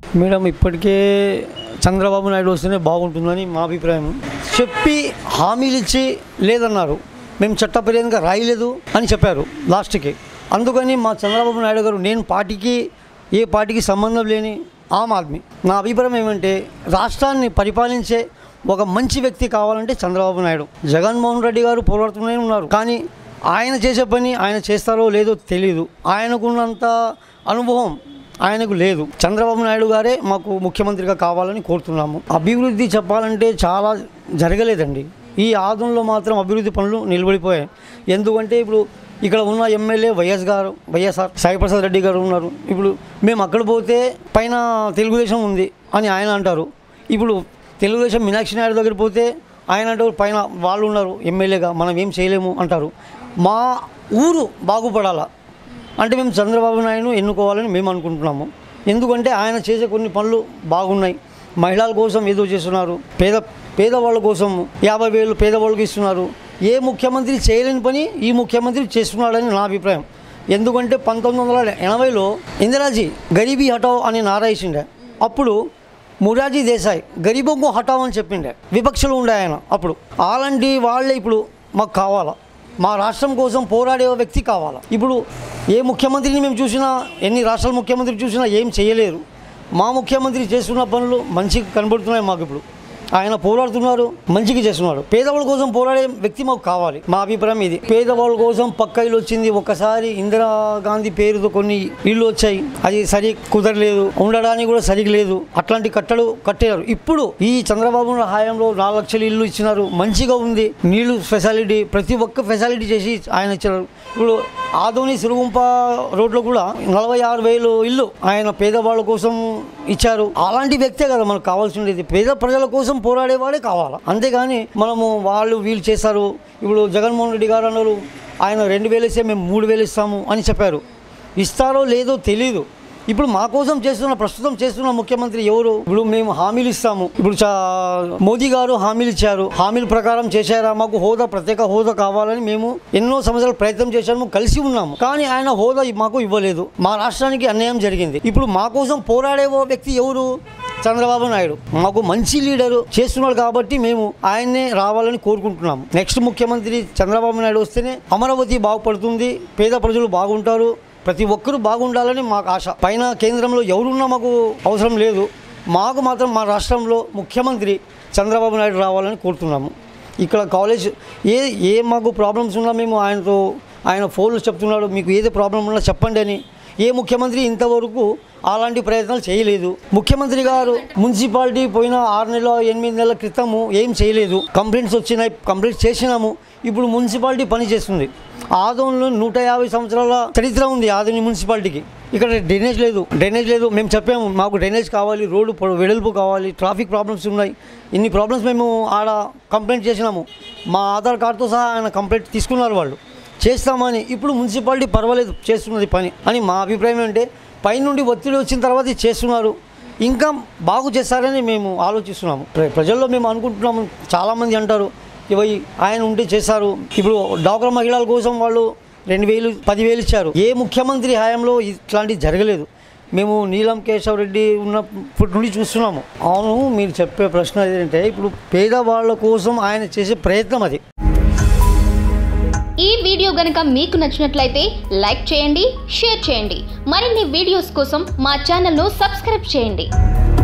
madam ఇప్పటికే చంద్రబాబు నాయుడు వస్తేనే బాగుంటుందని మా అభిప్రాయం చెప్పి హామీలు ఇచ్చి లేదన్నారు మేము చట్టపరంగా రాయలేదు అని చెప్పారు లాస్ట్కి అందుకని మా చంద్రబాబు నాయుడు గారు నేను పార్టీకి ఏ పార్టీకి సంబంధం లేని ఆమ్ ఆద్మీ నా అభిప్రాయం ఏమంటే రాష్ట్రాన్ని పరిపాలించే ఒక మంచి వ్యక్తి కావాలంటే చంద్రబాబు నాయుడు జగన్మోహన్ రెడ్డి గారు పోరాడుతూనే ఉన్నారు కానీ ఆయన చేసే పని ఆయన చేస్తారో లేదో తెలియదు ఆయనకున్నంత అనుభవం ఆయనకు లేదు చంద్రబాబు నాయుడు గారే మాకు ముఖ్యమంత్రిగా కావాలని కోరుతున్నాము అభివృద్ధి చెప్పాలంటే చాలా జరగలేదండి ఈ ఆదంలో మాత్రం అభివృద్ధి పనులు నిలబడిపోయాయి ఎందుకంటే ఇప్పుడు ఇక్కడ ఉన్న ఎమ్మెల్యే వైఎస్ గారు వైఎస్ఆర్ సాయిప్రసాద్ రెడ్డి గారు ఉన్నారు ఇప్పుడు మేము అక్కడ పోతే పైన తెలుగుదేశం ఉంది అని ఆయన అంటారు ఇప్పుడు తెలుగుదేశం మీనాక్షి నాయుడు దగ్గర పోతే ఆయన అంటారు పైన వాళ్ళు ఉన్నారు ఎమ్మెల్యేగా మనం ఏం చేయలేము అంటారు మా ఊరు బాగుపడాలా అంటే మేము చంద్రబాబు నాయుడు ఎన్నుకోవాలని మేము అనుకుంటున్నాము ఎందుకంటే ఆయన చేసే కొన్ని పనులు బాగున్నాయి మహిళల కోసం ఏదో చేస్తున్నారు పేద పేదవాళ్ళ కోసం యాభై వేలు పేదవాళ్ళకి ఇస్తున్నారు ఏ ముఖ్యమంత్రి చేయలేని పని ఈ ముఖ్యమంత్రి చేస్తున్నాడని నా అభిప్రాయం ఎందుకంటే పంతొమ్మిది వందల ఎనభైలో ఇందిరాజీ గరీబీ హటావ్ అని నారాయిసిండే అప్పుడు మురాజీ దేశాయ్ గరీబొంగు హటావ్ అని చెప్పిండే విపక్షలు ఉండే ఆయన అప్పుడు అలాంటి వాళ్ళే ఇప్పుడు మాకు కావాలా మా రాష్ట్రం కోసం పోరాడే వ్యక్తి కావాలా ఇప్పుడు ఏ ముఖ్యమంత్రిని మేము చూసినా ఎన్ని రాష్ట్రాల ముఖ్యమంత్రి చూసినా ఏం చేయలేరు మా ముఖ్యమంత్రి చేస్తున్న పనులు మంచిగా కనబడుతున్నాయి మాకు ఇప్పుడు ఆయన పోరాడుతున్నారు మంచిగా చేస్తున్నారు పేదవాళ్ళ కోసం పోరాడే వ్యక్తి మాకు కావాలి మా అభిప్రాయం ఇది పేదవాళ్ళ కోసం పక్క ఇల్లు వచ్చింది ఒకసారి ఇందిరా గాంధీ పేరుతో కొన్ని ఇల్లు వచ్చాయి అది సరి కుదరలేదు ఉండడానికి కూడా సరిగా లేదు అట్లాంటి కట్టలు కట్టారు ఇప్పుడు ఈ చంద్రబాబు నాయుడు హయాంలో నాలుగు లక్షల ఇల్లు ఇచ్చినారు మంచిగా ఉంది నీళ్లు ఫెసిలిటీ ప్రతి ఒక్క ఫెసిలిటీ చేసి ఆయన ఇచ్చినారు ఇప్పుడు ఆదోని సిరుగుంప రోడ్లో కూడా నలభై ఆరు వేలు ఇల్లు ఆయన పేదవాళ్ళ కోసం ఇచ్చారు అలాంటి వ్యక్తే కదా మనకు కావాల్సి ఉండేది పేద ప్రజల కోసం పోరాడేవాడే కావాలా అంతేగాని మనము వాళ్ళు వీళ్ళు చేశారు ఇప్పుడు జగన్మోహన్ రెడ్డి గారు అన్నారు ఆయన రెండు వేలు ఇస్తే మేము మూడు వేలు ఇస్తాము అని చెప్పారు ఇస్తారో లేదో తెలీదు ఇప్పుడు మా కోసం చేస్తున్న ప్రస్తుతం చేస్తున్న ముఖ్యమంత్రి ఎవరు ఇప్పుడు మేము హామీలు ఇస్తాము ఇప్పుడు చా- మోదీ గారు హామీలు ఇచ్చారు హామీల ప్రకారం చేశారా మాకు హోదా ప్రత్యేక హోదా కావాలని మేము ఎన్నో సంవత్సరాలు ప్రయత్నం చేశాము కలిసి ఉన్నాము కానీ ఆయన హోదా మాకు ఇవ్వలేదు మా రాష్ట్రానికి అన్యాయం జరిగింది ఇప్పుడు మా కోసం పోరాడే ఓ వ్యక్తి ఎవరు చంద్రబాబు నాయుడు మాకు మంచి లీడర్ చేస్తున్నాడు కాబట్టి మేము ఆయన్నే రావాలని కోరుకుంటున్నాము నెక్స్ట్ ముఖ్యమంత్రి చంద్రబాబు నాయుడు వస్తేనే అమరావతి బాగుపడుతుంది పేద ప్రజలు బాగుంటారు ప్రతి ఒక్కరూ బాగుండాలని మాకు ఆశ పైన కేంద్రంలో ఎవరున్నా మాకు అవసరం లేదు మాకు మాత్రం మా రాష్ట్రంలో ముఖ్యమంత్రి చంద్రబాబు నాయుడు రావాలని కోరుతున్నాము ఇక్కడ కాలేజ్ ఏ ఏ మాకు ప్రాబ్లమ్స్ ఉన్నా మేము ఆయనతో ఆయన ఫోన్లు చెప్తున్నాడు మీకు ఏది ప్రాబ్లం ఉన్నా చెప్పండి అని ఏ ముఖ్యమంత్రి ఇంతవరకు అలాంటి ప్రయత్నాలు చేయలేదు ముఖ్యమంత్రి గారు మున్సిపాలిటీ పోయిన ఆరు నెలల ఎనిమిది నెలల క్రితము ఏం చేయలేదు కంప్లైంట్స్ వచ్చినాయి కంప్లైంట్స్ చేసినాము ఇప్పుడు మున్సిపాలిటీ పని చేస్తుంది ఆదోన్లో నూట యాభై సంవత్సరాల చరిత్ర ఉంది ఆదోని మున్సిపాలిటీకి ఇక్కడ డ్రైనేజ్ లేదు డ్రైనేజ్ లేదు మేము చెప్పాము మాకు డ్రైనేజ్ కావాలి రోడ్డు పొడ- వెడల్పు కావాలి ట్రాఫిక్ ప్రాబ్లమ్స్ ఉన్నాయి ఇన్ని ప్రాబ్లమ్స్ మేము ఆడ కంప్లైంట్ చేసినాము మా ఆధార్ కార్డుతో సహా ఆయన కంప్లైంట్ తీసుకున్నారు వాళ్ళు చేస్తామని ఇప్పుడు మున్సిపాలిటీ పర్వాలేదు చేస్తున్నది పని అని మా అభిప్రాయం అంటే పైనుండి ఒత్తిడి వచ్చిన తర్వాత ఇది చేస్తున్నారు ఇంకా బాగు చేస్తారని మేము ఆలోచిస్తున్నాము ప్ర- ప్రజల్లో మేము అనుకుంటున్నాము చాలామంది అంటారు ఇవి ఆయన ఉంటే చేశారు ఇప్పుడు డాక్టర్ మహిళల కోసం వాళ్ళు రెండు వేలు పదివేలు ఇచ్చారు ఏ ముఖ్యమంత్రి హయాంలో ఇట్లాంటివి జరగలేదు మేము నీలం కేశవ్ రెడ్డి ఉన్నప్పటి నుండి చూస్తున్నాము అవును మీరు చెప్పే ప్రశ్న ఏంటంటే ఇప్పుడు పేదవాళ్ళ కోసం ఆయన చేసే ప్రయత్నం అది ఈ వీడియో గనక మీకు నచ్చినట్లయితే లైక్ చేయండి షేర్ చేయండి మరిన్ని వీడియోస్ కోసం మా ఛానల్ను సబ్స్క్రైబ్ చేయండి